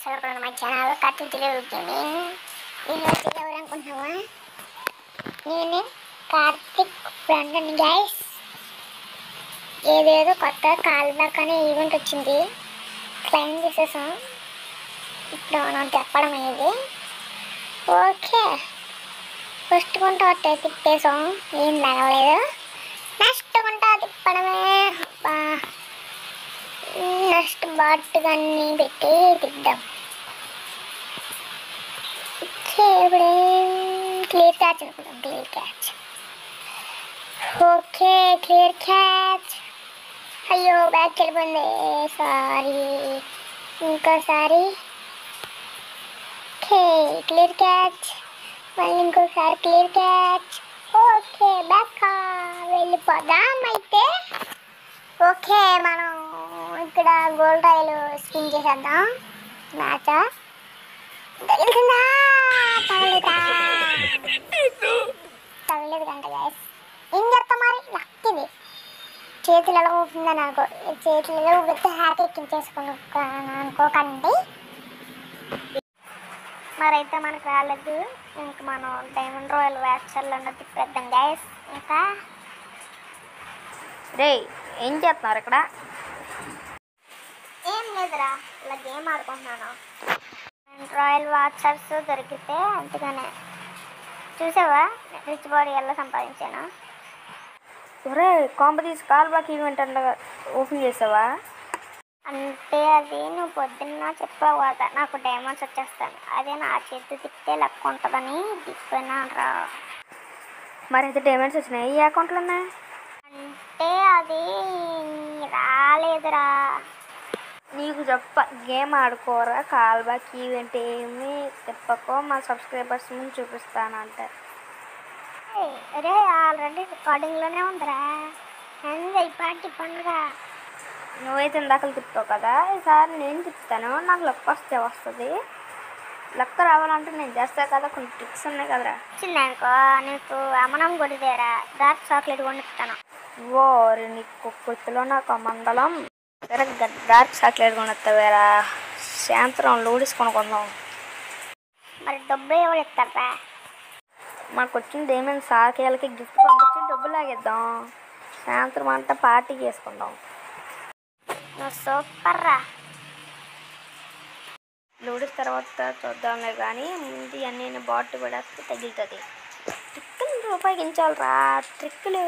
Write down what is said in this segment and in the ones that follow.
Guys welcome my channel కత్తి Telugu gaming ఈరోజు ఎవరు అనుకుంటున్నావా నేను కార్తిక్ ఫ్రెండ్ అని గైస్ ఏదేదో కొత్త కాల్ బ్యాక్ అనే ఈవెంట్ వచ్చింది క్లైమ్ చేసేసాం ఇప్పుడు మనం చెప్పడం ఇది ఓకే ఫస్ట్ గుంట ఒకటే తిప్పేసాం ఏం లాగలేదు నెక్స్ట్ గుంట తిప్పడమే అబ్బా నెక్స్ట్ బాట్ అన్ని పెట్టి తిద్దాం ఓకే ఇప్పుడు క్లియర్ క్యాచ్ అనుకుందాం clear catch okay clear catch అయ్యో బ్యాక్ వెళ్ళిపోయింది సారీ ఇంకోసారి ఓకే క్లియర్ క్యాచ్ మళ్ళీ ఇంకోసారి క్లియర్ క్యాచ్ ఓకే బ్యాక్ వెళ్ళిపోదాం అయితే ఓకే మనం ఇక్కడ గోల్డ్ రాయలు స్పిన్ చేసేద్దాం మ్యాచ్ తగిలిందా తగలేదా తగలేదు కంట గాయస్ ఏం చేస్తాం మరి లక్ ఇది చేతులు ఎలా ఊపుతుందని అనుకో చేతులు ఎలా ఊపితే హ్యాపీ ఎక్కించేసుకున్నాను అనుకోకండి మరైతే మనకు రాలేదు ఇంక మనం డైమండ్ రాయల్ వ్యాక్సర్లో తిప్పేద్దాం గాయస్ ఇంకా రే ఏం చేస్తున్నారు ఇక్కడ ఏం లేదురా ఇలా గేమ్ ఆడుకుంటున్నాను రాయల్ వాచర్స్ దొరికితే అందుకనే చూసావా రిచ్ బాడీ ఎలా సంపాదించాను ఒరే కాంప తీసి కాల్ బ్లాక్ ఈవెంట్ అంట ఓపెన్ చేసావా అంటే అది నువ్వు పొద్దున్న చెప్పావు కదా నాకు డైమండ్స్ వచ్చేస్తాను అదే నా చేతి తిప్పితే లెక్క ఉంటుందని తిప్పినా రా మరి అయితే డైమండ్స్ వచ్చినాయి ఏ అకౌంట్లు ఉన్నాయి అంటే అది రాలేదురా నీకు చెప్ప గేమ్ ఆడుకోరా కాల్ బ్యాక్ ఈవెంట్ ఏమి తిప్పకో మా సబ్స్క్రైబర్స్ ముందు చూపిస్తానంట ఏయ్, అరే ఆల్రెడీ రికార్డింగ్లోనే ఉందిరా ఎంజాయ్ పార్టీ పండుగ నువ్వైతే ఇందాకలు తిప్పావు కదా ఈసారి నేను తిప్పుతాను నాకు లెక్క వస్తే వస్తుంది లెక్క రావాలంటే నేను చేస్తా కదా కొన్ని ట్రిక్స్ ఉన్నాయి కదరా వచ్చిందనుకో నీకు అమనం కొడిదేరా డార్క్ చాక్లెట్ కొనిస్తాను ఓ నీకు కొత్తలో నాకు ఆ మండలం సరే డార్క్ చాక్లెట్ కొనుస్తావేరా సాయంత్రం లూడిస్ కొనుక్కుందాం మరి డబ్బు ఎవరు ఇస్తారా మాకు వచ్చింది ఏమైనా సాకేళ్ళకి గిఫ్ట్ పంపించి డబ్బులు లాగేద్దాం సాయంత్రం అంతా పార్టీ చేసుకుందాం నువ్వు సూపర్ రా లూడిస్ తర్వాత చూద్దాంలే కానీ ముందు అన్నీ బాట్ పడేస్తే తగులుతుంది ట్రిక్కులు ఉపయోగించాలిరా ట్రిక్కులు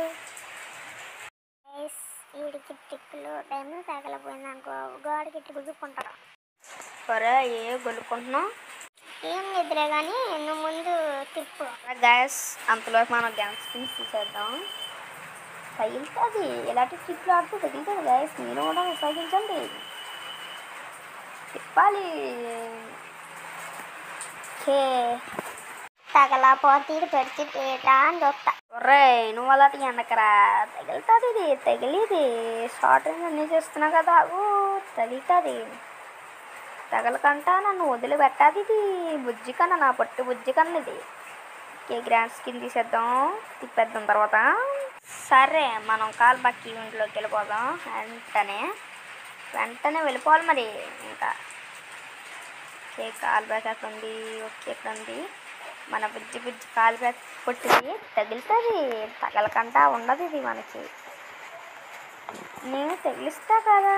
గైస్, వీడికి టిక్కులు డైమండ్ తగలపోయింది అనుకో గోడకి ఇట్టు గుద్దుకుంటాడు సరే ఏ గొలుక్కుంటున్నాం ఏం నిద్రే కానీ నువ్వు ముందు తిప్పు గ్యాస్ అంతలోకి మనం గ్యాస్ స్పిన్స్ తీసేద్దాం తగిలుతుంది ఇలాంటి ట్రిప్లు ఆడితే తగులుతుంది గ్యాస్ మీరు కూడా ఉపయోగించండి తిప్పాలి ఓకే తగలపోతే పెడితే తేటా అని చూస్తా ఒర్రే నువ్వు అలాంటి ఎండకరా తగులుతుంది ఇది తగిలిది షార్ట్ రేంజ్ అన్నీ చేస్తున్నా కదా ఊ తగులుతుంది తగలకంట నన్ను వదిలిపెట్టాది ఇది బుజ్జి కన్నా నా పొట్టి బుజ్జి కన్నా ఇది ఓకే గ్రాండ్ స్కిన్ తీసేద్దాం తిప్పేద్దాం తర్వాత సరే మనం కాల్ బాక్ ఈవెంట్లోకి వెళ్ళిపోదాం వెంటనే వెంటనే వెళ్ళిపోవాలి మరి ఇంకా ఓకే కాల్ బ్యాక్ ఎక్కడ ఉంది ఓకే ఎక్కడ ఉంది మన బుజ్జి బుజ్జి కాల్ బ్యాక్ పొట్టిది తగులుతుంది తగలకంట ఉండదు ఇది మనకి నేను తగిలిస్తా కదా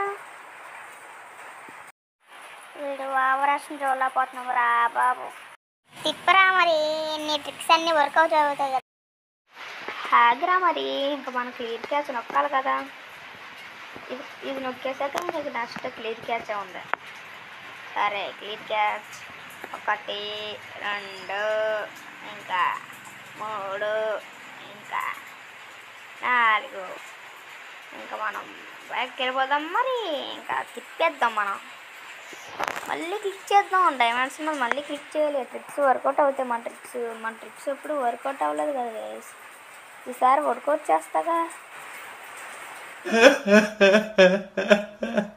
వీడు ఆవరాశం చూడలేకపోతున్నావు రా బాబు తిప్పరా మరి నీ ట్రిక్స్ అన్ని వర్కౌట్ అవుతాయి కదా హ్యాగ్రా మరి ఇంకా మనం క్లియర్ క్యాచ్ నొక్కాలి కదా ఇది ఇది నొక్కేసాక ఇంకా నెక్స్ట్ క్లియర్ క్యాచ్ ఉంది సరే క్లియర్ క్యాచ్ ఒకటి రెండు ఇంకా మూడు ఇంకా నాలుగు ఇంకా మనం బ్యాక్ వెళ్ళిపోదాం మరి ఇంకా తిప్పేద్దాం మనం మళ్ళీ క్లిక్ చేద్దాం డైమండ్స్ మీద మళ్ళీ క్లిక్ చేయాలి ట్రిక్స్ వర్కౌట్ అవుతాయి మన ట్రిక్స్ మన ట్రిక్స్ ఎప్పుడు వర్కౌట్ అవ్వలేదు కదా guys. ఈసారి వర్కౌట్ చేస్తాగా